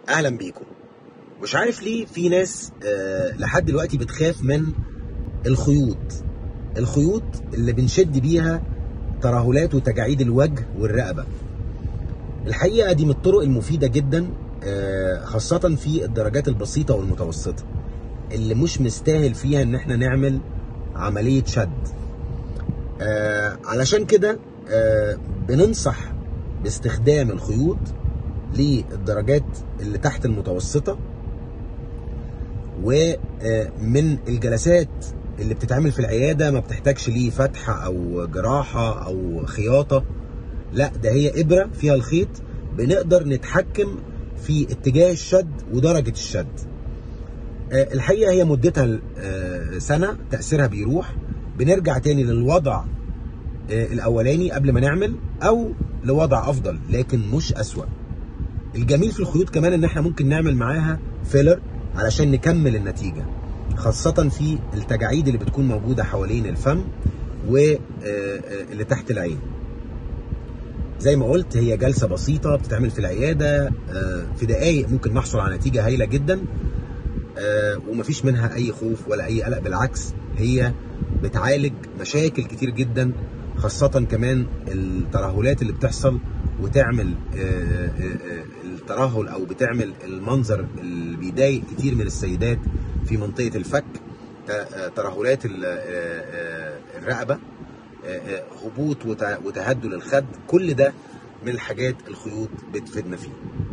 اهلا بيكم مش عارف ليه في ناس آه لحد دلوقتي بتخاف من الخيوط الخيوط اللي بنشد بيها ترهلات وتجاعيد الوجه والرقبه الحقيقه دي من الطرق المفيده جدا آه خاصه في الدرجات البسيطه والمتوسطه اللي مش مستاهل فيها ان احنا نعمل عمليه شد آه علشان كده آه بننصح باستخدام الخيوط للدرجات اللي تحت المتوسطة ومن الجلسات اللي بتتعمل في العيادة ما بتحتاجش ليه فتحة أو جراحة أو خياطة لا ده هي إبرة فيها الخيط بنقدر نتحكم في اتجاه الشد ودرجة الشد الحقيقة هي مدتها سنة تأثيرها بيروح بنرجع تاني للوضع الأولاني قبل ما نعمل أو لوضع أفضل لكن مش أسوأ الجميل في الخيوط كمان ان احنا ممكن نعمل معاها فيلر علشان نكمل النتيجه خاصه في التجاعيد اللي بتكون موجوده حوالين الفم واللي تحت العين زي ما قلت هي جلسه بسيطه بتتعمل في العياده في دقائق ممكن نحصل على نتيجه هايله جدا ومفيش منها اي خوف ولا اي قلق بالعكس هي بتعالج مشاكل كتير جدا خاصه كمان الترهلات اللي بتحصل وتعمل الترهل او بتعمل المنظر اللي بيضايق كتير من السيدات في منطقه الفك ترهلات الرقبه هبوط وتهدل الخد كل ده من الحاجات الخيوط بتفيدنا فيه